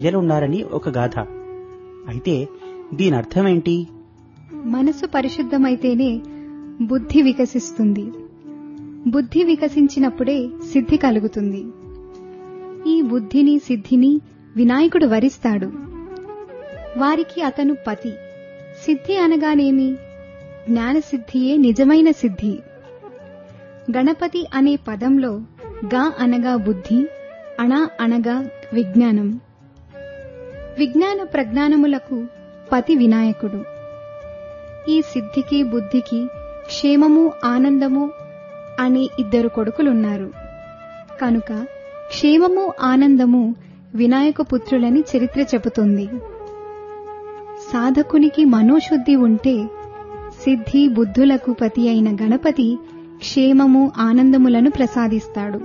ప్రజలున్నారని ఒక గాథ అయితే దీని అర్థమేంటి మనసు పరిశుద్ధమైతేనే బుద్ధి వికసిస్తుంది బుద్ధి వికసించినప్పుడే సిద్ధి కలుగుతుంది ఈ బుద్ధిని సిద్ధిని వినాయకుడు వరిస్తాడు వారికి అతను పతి సిద్ధి అనగానేమి జ్ఞానసిద్ధియే నిజమైన సిద్ధి గణపతి అనే పదంలో గా అనగా బుద్ధి అణ అనగా విజ్ఞానం విజ్ఞాన ప్రజ్ఞానములకు పతి వినాయకుడు ఈ సిద్ధికి బుద్ధికి క్షేమము ఆనందము అనే ఇద్దరు కొడుకులున్నారు కనుక క్షేమము ఆనందము వినాయక పుత్రులని చరిత్ర చెబుతుంది సాధకునికి మనోశుద్ధి ఉంటే సిద్ధి బుద్ధులకు పతి అయిన గణపతి క్షేమము ఆనందములను ప్రసాదిస్తాడు